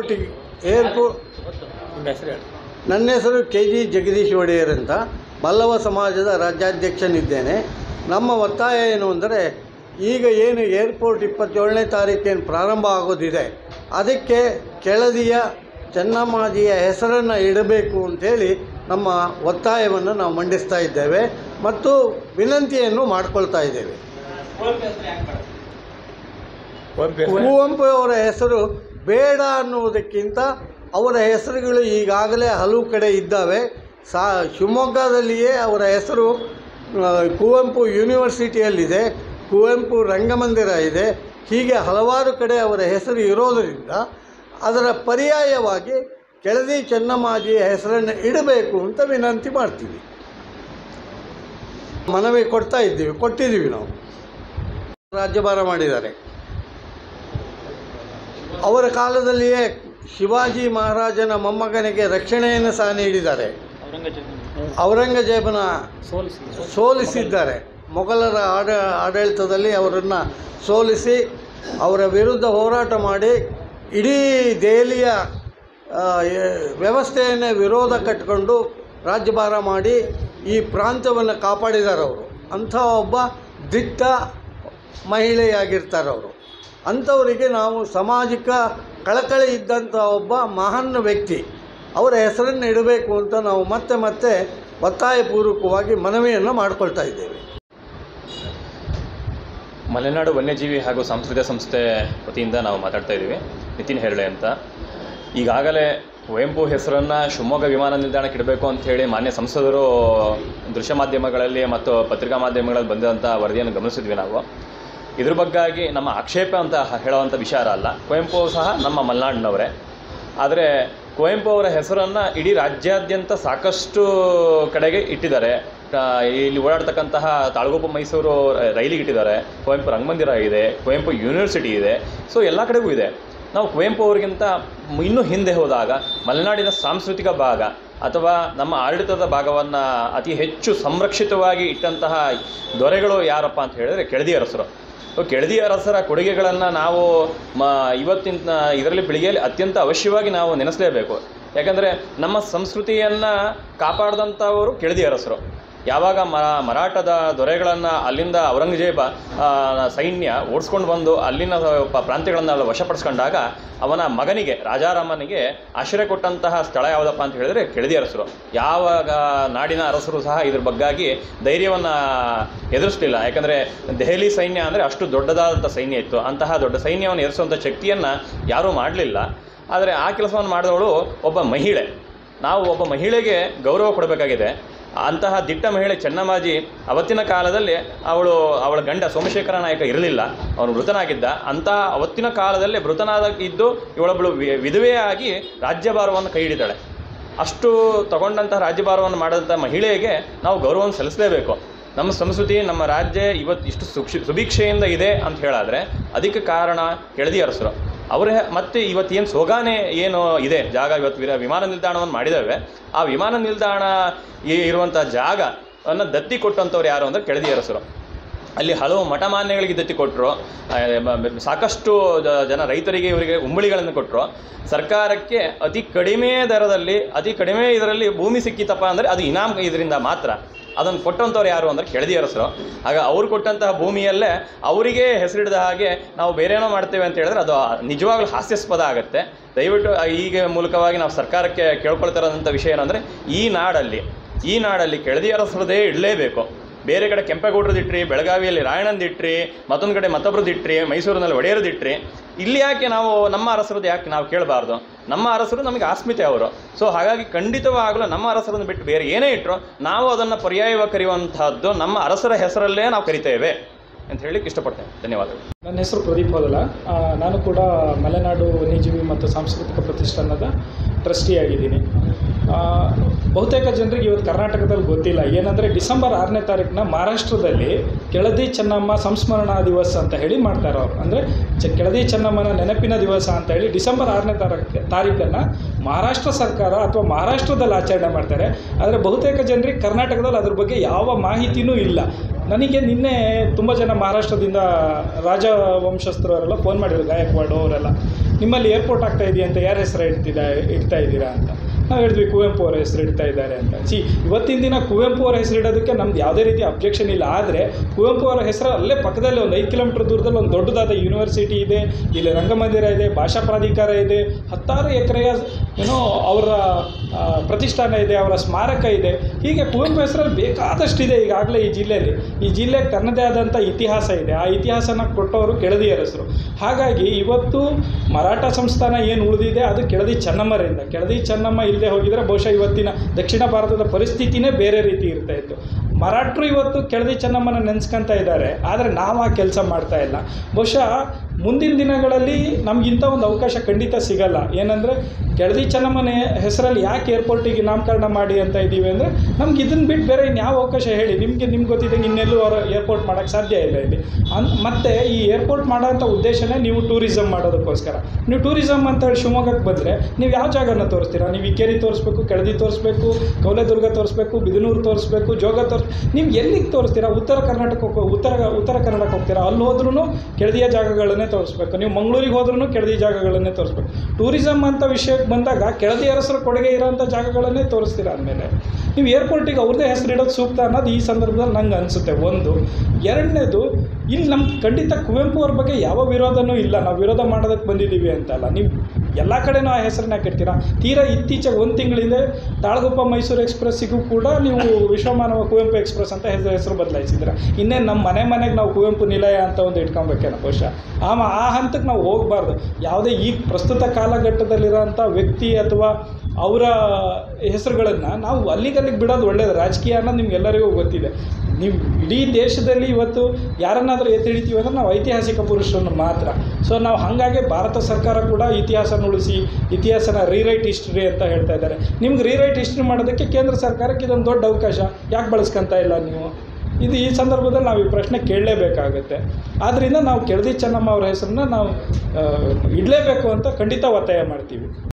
ಏರ್ಪೋರ್ಟಿಗೆ airport ನನ್ನ ಹೆಸರು K G Jagadish Wadiyar ಅಂತ ಮಲ್ಲವ ಸಮಾಜದ ರಾಜ್ಯಾಧ್ಯಕ್ಷನಿದ್ದೇನೆ ನಮ್ಮ ಒತ್ತಾಯ ಏನು ಅಂದರೆ ಈಗ ಏನು ಏರ್ಪೋರ್ಟ್ ಇಪ್ಪತ್ತೇಳನೇ ತಾರೀಕೇನು ಪ್ರಾರಂಭ ಆಗೋದಿದೆ ಅದಕ್ಕೆ ಕೆಳದಿಯ ಚೆನ್ನಮ್ಮಾಜಿಯ ಹೆಸರನ್ನು ಇಡಬೇಕು ಅಂಥೇಳಿ ನಮ್ಮ ಒತ್ತಾಯವನ್ನು ನಾವು ಮಂಡಿಸ್ತಾ ಇದ್ದೇವೆ ಮತ್ತು ವಿನಂತಿಯನ್ನು ಮಾಡಿಕೊಳ್ತಾ ಇದ್ದೇವೆ ಕುವೆಂಪು ಅವರ ಹೆಸರು ಬೇಡ ಅನ್ನುವುದಕ್ಕಿಂತ ಅವರ ಹೆಸರುಗಳು ಈಗಾಗಲೇ ಹಲವು ಕಡೆ ಇದ್ದಾವೆ ಸಾ ಶಿವಮೊಗ್ಗದಲ್ಲಿಯೇ ಅವರ ಹೆಸರು ಆ, ಕುವೆಂಪು ಯೂನಿವರ್ಸಿಟಿಯಲ್ಲಿದೆ ಕುವೆಂಪು ರಂಗಮಂದಿರ ಇದೆ ಹೀಗೆ ಹಲವಾರು ಕಡೆ ಅವರ ಹೆಸರು ಇರೋದರಿಂದ ಅದರ ಪರ್ಯಾಯವಾಗಿ ಕೆಳದಿ ಚೆನ್ನಮ್ಮಾಜಿಯ ಹೆಸರನ್ನು ಇಡಬೇಕು ಅಂತ ವಿನಂತಿ ಮಾಡ್ತೀವಿ ಮನವಿ ಕೊಡ್ತಾ ಇದ್ದೀವಿ ಕೊಟ್ಟಿದ್ದೀವಿ ನಾವು ರಾಜ್ಯಭಾರ ಮಾಡಿದ್ದಾರೆ ಅವರ ಕಾಲದಲ್ಲಿಯೇ ಶಿವಾಜಿ ಮಹಾರಾಜನ ಮೊಮ್ಮಗನಿಗೆ ರಕ್ಷಣೆಯನ್ನು ಸಹ ನೀಡಿದ್ದಾರೆ ಔರಂಗಜೇಬನ ಸೋಲಿಸಿದ್ದಾರೆ ಮೊಘಲರ ಆಡ ಆಡಳಿತದಲ್ಲಿ ಅವರನ್ನು ಸೋಲಿಸಿ ಅವರ ವಿರುದ್ಧ ಹೋರಾಟ ಮಾಡಿ ಇಡೀ ದೆಹಲಿಯ ಆ, ಎ- ವ್ಯವಸ್ಥೆಯನ್ನೇ ವಿರೋಧ ಕಟ್ಟಿಕೊಂಡು ರಾಜ್ಯಭಾರ ಮಾಡಿ ಈ ಪ್ರಾಂತ್ಯವನ್ನು ಕಾಪಾಡಿದ್ದಾರೆ ಅವರು ಅಂಥ ಒಬ್ಬ ದಿಟ್ಟ ಮಹಿಳೆಯಾಗಿರ್ತಾರೆ ಅವರು ಅಂಥವರಿಗೆ ನಾವು ಸಾಮಾಜಿಕ ಕಳಕಳಿ ಇದ್ದಂಥ ಒಬ್ಬ ಮಹಾನ್ ವ್ಯಕ್ತಿ ಅವರ ಹೆಸರನ್ನು ಇಡಬೇಕು ಅಂತ ನಾವು ಮತ್ತೆ ಮತ್ತೆ ಒತ್ತಾಯಪೂರ್ವಕವಾಗಿ ಮನವಿಯನ್ನು ಮಾಡಿಕೊಳ್ತಾ ಇದ್ದೇವೆ ಮಲೆನಾಡು ವನ್ಯಜೀವಿ ಹಾಗೂ ಸಾಂಸ್ಕೃತಿಕ ಸಂಸ್ಥೆ ವತಿಯಿಂದ ನಾವು ಮಾತಾಡ್ತಾ ಇದ್ದೀವಿ ನಿತಿನ್ ಹೆರಳೆ ಅಂತ ಈಗಾಗಲೇ ಕುವೆಂಪು ಹೆಸರನ್ನು ಶಿವಮೊಗ್ಗ ವಿಮಾನ ನಿಲ್ದಾಣಕ್ಕೆ ಇಡಬೇಕು ಅಂತ ಹೇಳಿ ಮಾನ್ಯ ಸಂಸದರು ದೃಶ್ಯ ಮಾಧ್ಯಮಗಳಲ್ಲಿ ಮತ್ತು ಪತ್ರಿಕಾ ಮಾಧ್ಯಮಗಳಲ್ಲಿ ಬಂದಂಥ ವರದಿಯನ್ನು ಗಮನಿಸಿದ್ವಿ ನಾವು ಇದ್ರ ಬಗ್ಗಾಗಿ ನಮ್ಮ ಆಕ್ಷೇಪ ಅಂತ ಹೇಳುವಂಥ ವಿಚಾರ ಅಲ್ಲ ಕುವೆಂಪು ಸಹ ನಮ್ಮ ಮಲೆನಾಡಿನವರೇ ಆದರೆ ಕುವೆಂಪು ಅವರ ಹೆಸರನ್ನು ಇಡೀ ರಾಜ್ಯಾದ್ಯಂತ ಸಾಕಷ್ಟು ಕಡೆಗೆ ಇಟ್ಟಿದ್ದಾರೆ ಆ, ಇಲ್ಲಿ ಓಡಾಡ್ತಕ್ಕಂತಹ ತಾಳಗುಪ್ಪ ಮೈಸೂರು ರೈಲಿಗೆ ಇಟ್ಟಿದ್ದಾರೆ ಕುವೆಂಪು ರಂಗಮಂದಿರ ಇದೆ ಕುವೆಂಪು ಯೂನಿವರ್ಸಿಟಿ ಇದೆ ಸೊ ಎಲ್ಲ ಕಡೆಗೂ ಇದೆ ನಾವು ಕುವೆಂಪು ಅವರಿಗಿಂತ ಇನ್ನೂ ಹಿಂದೆ ಹೋದಾಗ ಮಲೆನಾಡಿನ ಸಾಂಸ್ಕೃತಿಕ ಭಾಗ ಅಥವಾ ನಮ್ಮ ಆಡಳಿತದ ಭಾಗವನ್ನು ಅತಿ ಹೆಚ್ಚು ಸಂರಕ್ಷಿತವಾಗಿ ಇಟ್ಟಂತಹ ದೊರೆಗಳು ಯಾರಪ್ಪ ಅಂತ ಹೇಳಿದ್ರೆ ಕೆಳದಿ ಅರಸರು ಸೊ ಕೆಳದಿ ಅರಸರ ಕೊಡುಗೆಗಳನ್ನು ನಾವು ಮ ಇವತ್ತಿನ ಇದರಲ್ಲಿ ಪೀಳಿಗೆಯಲ್ಲಿ ಅತ್ಯಂತ ಅವಶ್ಯವಾಗಿ ನಾವು ನೆನೆಸಲೇಬೇಕು ಯಾಕಂದರೆ ನಮ್ಮ ಸಂಸ್ಕೃತಿಯನ್ನು ಕಾಪಾಡಿದಂಥವರು ಕೆಳದಿ ಅರಸರು ಯಾವಾಗ ಮ ಮರಾಠದ ದೊರೆಗಳನ್ನು ಅಲ್ಲಿಂದ ಔರಂಗಜೇಬ ಆ, ಸೈನ್ಯ ಓಡಿಸ್ಕೊಂಡು ಬಂದು ಅಲ್ಲಿನ ಪ- ಪ್ರಾಂತ್ಯಗಳನ್ನು ವಶಪಡಿಸ್ಕೊಂಡಾಗ ಅವನ ಮಗನಿಗೆ ರಾಜಾರಾಮನಿಗೆ ಆಶ್ರಯ ಕೊಟ್ಟಂತಹ ಸ್ಥಳ ಯಾವುದಪ್ಪ ಅಂತ ಹೇಳಿದ್ರೆ ಕೆಳದಿ ಅರಸರು ಯಾವಾಗ ನಾಡಿನ ಅರಸರು ಸಹ ಇದ್ರ ಬಗ್ಗಾಗಿ ಧೈರ್ಯವನ್ನು ಎದುರಿಸಲಿಲ್ಲ ಯಾಕಂದರೆ ದೆಹಲಿ ಸೈನ್ಯ ಅಂದರೆ ಅಷ್ಟು ದೊಡ್ಡದಾದಂಥ ಸೈನ್ಯ ಇತ್ತು ಅಂತಹ ದೊಡ್ಡ ಸೈನ್ಯವನ್ನು ಎದುರಿಸುವಂಥ ಶಕ್ತಿಯನ್ನು ಯಾರೂ ಮಾಡಲಿಲ್ಲ ಆದರೆ ಆ ಕೆಲಸವನ್ನು ಮಾಡಿದವಳು ಒಬ್ಬ ಮಹಿಳೆ ನಾವು ಒಬ್ಬ ಮಹಿಳೆಗೆ ಗೌರವ ಕೊಡಬೇಕಾಗಿದೆ ಅಂತಹ ದಿಟ್ಟ ಮಹಿಳೆ ಚೆನ್ನಮ್ಮಾಜಿ ಅವತ್ತಿನ ಕಾಲದಲ್ಲಿ ಅವಳು ಅವಳ ಗಂಡ ಸೋಮಶೇಖರ ನಾಯಕ ಇರಲಿಲ್ಲ ಅವನು ಮೃತನಾಗಿದ್ದ ಅಂತಹ ಅವತ್ತಿನ ಕಾಲದಲ್ಲೇ ಮೃತನಾದ ಇದ್ದು ಇವಳೊಬ್ಬಳು ವಿ- ವಿಧವೆಯಾಗಿ ರಾಜ್ಯಭಾರವನ್ನು ಕೈ ಹಿಡಿತಾಳೆ ಅಷ್ಟು ತಗೊಂಡಂತಹ ರಾಜ್ಯಭಾರವನ್ನು ಮಾಡಿದಂಥ ಮಹಿಳೆಗೆ ನಾವು ಗೌರವವನ್ನು ಸಲ್ಲಿಸಲೇಬೇಕು ನಮ್ಮ ಸಂಸ್ಕೃತಿ ನಮ್ಮ ರಾಜ್ಯ ಇವತ್ತು ಇಷ್ಟು ಸುಕ್ಷಿ ಸುಭಿಕ್ಷೆಯಿಂದ ಇದೆ ಅಂತ ಹೇಳಾದರೆ ಅದಕ್ಕೆ ಕಾರಣ ಕೆಳದಿ ಅರಸರು ಅವರೇ ಮತ್ತೆ ಇವತ್ತೇನು ಸೋಗಾನೆ ಏನು ಇದೆ ಜಾಗ ಇವತ್ತು ವಿರ- ವಿಮಾನ ನಿಲ್ದಾಣವನ್ನು ಮಾಡಿದ್ದೇವೆ ಆ ವಿಮಾನ ನಿಲ್ದಾಣ ಈ- ಇರುವಂಥ ಜಾಗ ಅನ್ನು ದತ್ತಿ ಕೊಟ್ಟಂಥವ್ರು ಯಾರು ಅಂದರೆ ಕೆಳದಿ ಅರಸರು ಅಲ್ಲಿ ಹಲವು ಮಠಮಾನ್ಯಗಳಿಗೆ ದತ್ತಿ ಕೊಟ್ಟರು ಸಾಕಷ್ಟು ಜ- ಜನ ರೈತರಿಗೆ ಇವರಿಗೆ ಉಂಬಳಿಗಳನ್ನು ಕೊಟ್ಟರು ಸರ್ಕಾರಕ್ಕೆ ಅತಿ ಕಡಿಮೆ ದರದಲ್ಲಿ ಅತಿ ಕಡಿಮೆ ಇದರಲ್ಲಿ ಭೂಮಿ ಸಿಕ್ಕಿತಪ್ಪ ಅಂದರೆ ಅದು ಇನಾಮ್ ಇದರಿಂದ ಮಾತ್ರ ಅದನ್ನು ಕೊಟ್ಟಂಥವ್ರು ಯಾರು ಅಂದರೆ ಕೆಳದಿ ಅರಸರು ಆಗ ಅವ್ರು ಕೊಟ್ಟಂತಹ ಭೂಮಿಯಲ್ಲೇ ಅವರಿಗೆ ಹೆಸರಿಡಿದ ಹಾಗೆ ನಾವು ಬೇರೇನೋ ಮಾಡ್ತೇವೆ ಅಂತ ಹೇಳಿದ್ರೆ ಅದು ನಿಜವಾಗ್ಲೂ ಹಾಸ್ಯಾಸ್ಪದ ಆಗುತ್ತೆ ದಯವಿಟ್ಟು ಈಗ ಮೂಲಕವಾಗಿ ನಾವು ಸರ್ಕಾರಕ್ಕೆ ಕೇಳ್ಕೊಳ್ತಿರೋಂಥ ವಿಷಯ ಏನಂದರೆ ಈ ನಾಡಲ್ಲಿ ಈ ನಾಡಲ್ಲಿ ಕೆಳದಿ ಅರಸರದೇ ಇಡಲೇಬೇಕು ಬೇರೆ ಕಡೆ ಕೆಂಪೇಗೌಡರದ್ದು ಇಟ್ರಿ ಬೆಳಗಾವಿಯಲ್ಲಿ ರಾಯಣ್ಣಂದು ಇಟ್ರಿ ಮತ್ತೊಂದು ಕಡೆ ಮತ್ತೊಬ್ರದ್ದು ಇಟ್ರಿ ಮೈಸೂರಿನಲ್ಲಿ ಒಡೆಯರದ್ದು ಇಟ್ರಿ ಇಲ್ಲಿ ಯಾಕೆ ನಾವು ನಮ್ಮ ಅರಸರದ್ದು ಯಾಕೆ ನಾವು ಕೇಳಬಾರ್ದು ನಮ್ಮ ಅರಸರು ನಮಗೆ ಆಸ್ಮಿತೆ ಅವರು ಸೊ ಹಾಗಾಗಿ ಖಂಡಿತವಾಗಲೂ ನಮ್ಮ ಅರಸರನ್ನು ಬಿಟ್ಟು ಬೇರೆ ಏನೇ ಇಟ್ಟರು ನಾವು ಅದನ್ನು ಪರ್ಯಾಯವಾಗಿ ಕರೆಯುವಂತಹದ್ದು ನಮ್ಮ ಅರಸರ ಹೆಸರಲ್ಲೇ ನಾವು ಕರಿತೇವೆ ಅಂತ ಹೇಳಿಕ್ಕೆ ಇಷ್ಟಪಡ್ತೇನೆ ಧನ್ಯವಾದಗಳು ನನ್ನ ಹೆಸರು ಪ್ರದೀಪ್ ಮೊದಲ ಆ, ನಾನು ಕೂಡ ಮಲೆನಾಡು ವನ್ಯಜೀವಿ ಮತ್ತು ಸಾಂಸ್ಕೃತಿಕ ಪ್ರತಿಷ್ಠಾನದ ಟ್ರಸ್ಟಿಯಾಗಿದ್ದೀನಿ ಆ, ಬಹುತೇಕ ಜನರಿಗೆ ಇವತ್ತು ಕರ್ನಾಟಕದಲ್ಲಿ ಗೊತ್ತಿಲ್ಲ ಏನಂದರೆ ಡಿಸೆಂಬರ್ ಆರನೇ ತಾರೀಕಿನ ಮಹಾರಾಷ್ಟ್ರದಲ್ಲಿ ಕೆಳದಿ ಚೆನ್ನಮ್ಮ ಸಂಸ್ಮರಣಾ ದಿವಸ ಅಂತ ಹೇಳಿ ಮಾಡ್ತಾರೆ ಅವರು ಅಂದರೆ ಚ ಕೆಳದಿ ಚೆನ್ನಮ್ಮನ ನೆನಪಿನ ದಿವಸ ಅಂತ ಹೇಳಿ ಡಿಸೆಂಬರ್ ಆರನೇ ತಾರೀಕು ತಾರೀಕನ್ನು ಮಹಾರಾಷ್ಟ್ರ ಸರ್ಕಾರ ಅಥವಾ ಮಹಾರಾಷ್ಟ್ರದಲ್ಲಿ ಆಚರಣೆ ಮಾಡ್ತಾರೆ ಆದರೆ ಬಹುತೇಕ ಜನರಿಗೆ ಕರ್ನಾಟಕದಲ್ಲಿ ಅದ್ರ ಬಗ್ಗೆ ಯಾವ ಮಾಹಿತಿನೂ ಇಲ್ಲ ನನಗೆ ನಿನ್ನೆ ತುಂಬ ಜನ ಮಹಾರಾಷ್ಟ್ರದಿಂದ ರಾಜವಂಶಸ್ಥರವರೆಲ್ಲ ಫೋನ್ ಮಾಡಿದ್ರು ಗಾಯಕ್ವಾಡ್ ಅವರೆಲ್ಲ ನಿಮ್ಮಲ್ಲಿ ಏರ್ಪೋರ್ಟ್ ಆಗ್ತಾ ಇದೆಯಾ ಅಂತ ಯಾರ ಹೆಸರು ಇಡ್ತಿದ್ದ ಇಡ್ತಾ ಇದ್ದೀರಾ ಅಂತ ನಾವು ಹೇಳಿದ್ವಿ ಕುವೆಂಪು ಅವರ ಹೆಸರು ಇಡ್ತಾ ಇದ್ದಾರೆ ಅಂತ ಸಿ ಇವತ್ತಿನ ದಿನ ಕುವೆಂಪು ಅವರ ಹೆಸರು ಇಡೋದಕ್ಕೆ ನಮ್ದು ಯಾವುದೇ ರೀತಿ ಅಬ್ಜೆಕ್ಷನ್ ಇಲ್ಲ ಆದರೆ ಕುವೆಂಪು ಅವರ ಹೆಸರು ಅಲ್ಲೇ ಪಕ್ಕದಲ್ಲಿ ಒಂದು ಐದು ಕಿಲೋಮೀಟರ್ ದೂರದಲ್ಲಿ ಒಂದು ದೊಡ್ಡದಾದ ಯೂನಿವರ್ಸಿಟಿ ಇದೆ ಇಲ್ಲಿ ರಂಗಮಂದಿರ ಇದೆ ಭಾಷಾ ಪ್ರಾಧಿಕಾರ ಇದೆ ಹತ್ತಾರು ಎಕರೆಯ ಏನೋ ಅವರ ಆ, ಪ್ರತಿಷ್ಠಾನ ಇದೆ ಅವರ ಸ್ಮಾರಕ ಇದೆ ಹೀಗೆ ಕುವೆಂಪು ಹೆಸರಲ್ಲಿ ಬೇಕಾದಷ್ಟಿದೆ ಈಗಾಗಲೇ ಈ ಜಿಲ್ಲೆಯಲ್ಲಿ ಈ ಜಿಲ್ಲೆಗೆ ತನ್ನದೇ ಆದಂಥ ಇತಿಹಾಸ ಇದೆ ಆ ಇತಿಹಾಸನ ಕೊಟ್ಟವರು ಕೆಳದಿಯರ ಹೆಸರು ಹಾಗಾಗಿ ಇವತ್ತು ಮರಾಠ ಸಂಸ್ಥಾನ ಏನು ಉಳಿದಿದೆ ಅದು ಕೆಳದಿ ಚೆನ್ನಮ್ಮರಿಂದ ಕೆಳದಿ ಚೆನ್ನಮ್ಮ ಇಲ್ಲದೆ ಹೋಗಿದ್ರೆ ಬಹುಶಃ ಇವತ್ತಿನ ದಕ್ಷಿಣ ಭಾರತದ ಪರಿಸ್ಥಿತಿನೇ ಬೇರೆ ರೀತಿ ಇರ್ತಾ ಇತ್ತು ಮರಾಠರು ಇವತ್ತು ಕೆಳದಿ ಚೆನ್ನಮ್ಮನ ನೆನೆಸ್ಕೊಂತ ಇದ್ದಾರೆ ಆದರೆ ನಾವು ಆ ಕೆಲಸ ಮಾಡ್ತಾ ಇಲ್ಲ ಬಹುಶಃ ಮುಂದಿನ ದಿನಗಳಲ್ಲಿ ನಮಗಿಂಥ ಒಂದು ಅವಕಾಶ ಖಂಡಿತ ಸಿಗಲ್ಲ ಏನಂದರೆ ಕೆಳದಿ ಚೆನ್ನಮ್ಮನ ಹೆಸರಲ್ಲಿ ಯಾಕೆ ಏರ್ಪೋರ್ಟಿಗೆ ನಾಮಕರಣ ಮಾಡಿ ಅಂತ ಇದ್ದೀವಿ ಅಂದರೆ ನಮ್ಗೆ ಇದನ್ನು ಬಿಟ್ಟು ಬೇರೆ ಇನ್ಯಾವ ಅವಕಾಶ ಹೇಳಿ ನಿಮಗೆ ನಿಮ್ಗೆ ಗೊತ್ತಿದ್ದಂಗೆ ಇನ್ನೆಲ್ಲೂ ಅವರು ಏರ್ಪೋರ್ಟ್ ಮಾಡೋಕ್ಕೆ ಸಾಧ್ಯ ಇಲ್ಲ ಇಲ್ಲಿ ಅನ್ ಮತ್ತು ಈ ಏರ್ಪೋರ್ಟ್ ಮಾಡೋಂಥ ಉದ್ದೇಶನೇ ನೀವು ಟೂರಿಸಮ್ ಮಾಡೋದಕ್ಕೋಸ್ಕರ ನೀವು ಟೂರಿಸಮ್ ಅಂತ ಹೇಳಿ ಶಿವಮೊಗ್ಗಕ್ಕೆ ಬಂದರೆ ನೀವು ಯಾವ ಜಾಗನ ತೋರಿಸ್ತೀರಾ ನೀವು ಇಕ್ಕೇರಿ ತೋರಿಸ್ಬೇಕು ಕೆಳದಿ ತೋರಿಸ್ಬೇಕು ಕೌಲೆದುರ್ಗ ತೋರಿಸ್ಬೇಕು ಬಿದನೂರು ತೋರಿಸ್ಬೇಕು ಜೋಗ ತೋರಿಸ್ ನೀವು ಎಲ್ಲಿಗೆ ತೋರಿಸ್ತೀರಾ ಉತ್ತರ ಕರ್ನಾಟಕಕ್ಕೆ ಹೋಗ್- ಉತ್ತರ ಉತ್ತರ ಕನ್ನಡಕ್ಕೆ ಹೋಗ್ತೀರಾ ಅಲ್ಲಿ ಹೋದ್ರೂ ಕೆಳದಿಯ ಜಾಗಗಳನ್ನೇ ತೋರಿಸ್ಬೇಕು ನೀವು ಮಂಗಳೂರಿಗೆ ಹೋದ್ರೂ ಕೆಳದಿ ಜಾಗಗಳನ್ನೇ ತೋರಿಸ್ಬೇಕು ಟೂರಿಸಮ್ ಅಂತ ವಿಷಯಕ್ಕೆ ಬಂದಾಗ ಕೆಳದಿ ಅರಸರ ಕೊಡುಗೆ ಇರೋಂಥ ಜಾಗಗಳನ್ನೇ ತೋರಿಸ್ತೀರಾ ಅಂದಮೇಲೆ ನೀವು ಏರ್ಪೋರ್ಟಿಗೆ ಅವ್ರದ್ದೇ ಹೆಸರು ಇಡೋದು ಸೂಕ್ತ ಅನ್ನೋದು ಈ ಸಂದರ್ಭದಲ್ಲಿ ನಂಗೆ ಅನಿಸುತ್ತೆ ಒಂದು ಎರಡನೇದು ಇಲ್ಲಿ ನಮ್ಮ ಖಂಡಿತ ಕುವೆಂಪು ಅವ್ರ ಬಗ್ಗೆ ಯಾವ ವಿರೋಧನೂ ಇಲ್ಲ ನಾವು ವಿರೋಧ ಮಾಡೋದಕ್ಕೆ ಬಂದಿದ್ದೀವಿ ಅಂತಲ್ಲ ನೀವು ಎಲ್ಲ ಕಡೆನೂ ಆ ಹೆಸರನ್ನ ಕೆಡ್ತೀರಾ ತೀರಾ ಇತ್ತೀಚೆಗೆ ಒಂದು ತಿಂಗಳಿಂದ ತಾಳಗುಪ್ಪ ಮೈಸೂರು ಎಕ್ಸ್ಪ್ರೆಸ್ಸಿಗೂ ಕೂಡ ನೀವು ವಿಶ್ವಮಾನವ ಕುವೆಂಪು ಎಕ್ಸ್ಪ್ರೆಸ್ ಅಂತ ಹೆಸರು ಹೆಸರು ಬದಲಾಯಿಸಿದ್ದೀರಾ ಇನ್ನೇನು ನಮ್ಮ ಮನೆ ಮನೆಗೆ ನಾವು ಕುವೆಂಪು ನಿಲಯ ಅಂತ ಒಂದು ಇಟ್ಕೊಬೇಕೇನೋ ಬಹುಶಃ ಆ ಮ- ಆ ಹಂತಕ್ಕೆ ನಾವು ಹೋಗಬಾರ್ದು ಯಾವುದೇ ಈ ಪ್ರಸ್ತುತ ಕಾಲಘಟ್ಟದಲ್ಲಿರೋಂಥ ವ್ಯಕ್ತಿ ಅಥವಾ ಅವರ ಹೆಸರುಗಳನ್ನು ನಾವು ಅಲ್ಲಿಗಲ್ಲಿಗೆ ಬಿಡೋದು ಒಳ್ಳೆಯದು ರಾಜಕೀಯ ಅನ್ನೋದು ನಿಮ್ಗೆಲ್ಲರಿಗೂ ಗೊತ್ತಿದೆ ನೀವು ಇಡೀ ದೇಶದಲ್ಲಿ ಇವತ್ತು ಯಾರನ್ನಾದರೂ ಎತ್ತಿ ಹಿಡಿತೀವಿ ಅಂದ್ರೆ ನಾವು ಐತಿಹಾಸಿಕ ಪುರುಷರನ್ನು ಮಾತ್ರ ಸೊ ನಾವು ಹಾಗಾಗಿ ಭಾರತ ಸರ್ಕಾರ ಕೂಡ ಇತಿಹಾಸನ ಉಳಿಸಿ ಇತಿಹಾಸನ ರೀರೈಟ್ ಹಿಸ್ಟ್ರಿ ಅಂತ ಹೇಳ್ತಾ ಇದ್ದಾರೆ ನಿಮ್ಗೆ ರೀರೈಟ್ ಹಿಸ್ಟ್ರಿ ಮಾಡೋದಕ್ಕೆ ಕೇಂದ್ರ ಸರ್ಕಾರಕ್ಕೆ ಇದೊಂದು ದೊಡ್ಡ ಅವಕಾಶ ಯಾಕೆ ಬಳಸ್ಕೊಂತ ಇಲ್ಲ ನೀವು ಇದು ಈ ಸಂದರ್ಭದಲ್ಲಿ ನಾವು ಈ ಪ್ರಶ್ನೆ ಕೇಳಲೇಬೇಕಾಗುತ್ತೆ ಆದ್ದರಿಂದ ನಾವು ಕೆಳದಿ ಚೆನ್ನಮ್ಮ ಅವರ ಹೆಸರನ್ನ ನಾವು ಆ, ಇಡಲೇಬೇಕು ಅಂತ ಖಂಡಿತ ಒತ್ತಾಯ ಮಾಡ್ತೀವಿ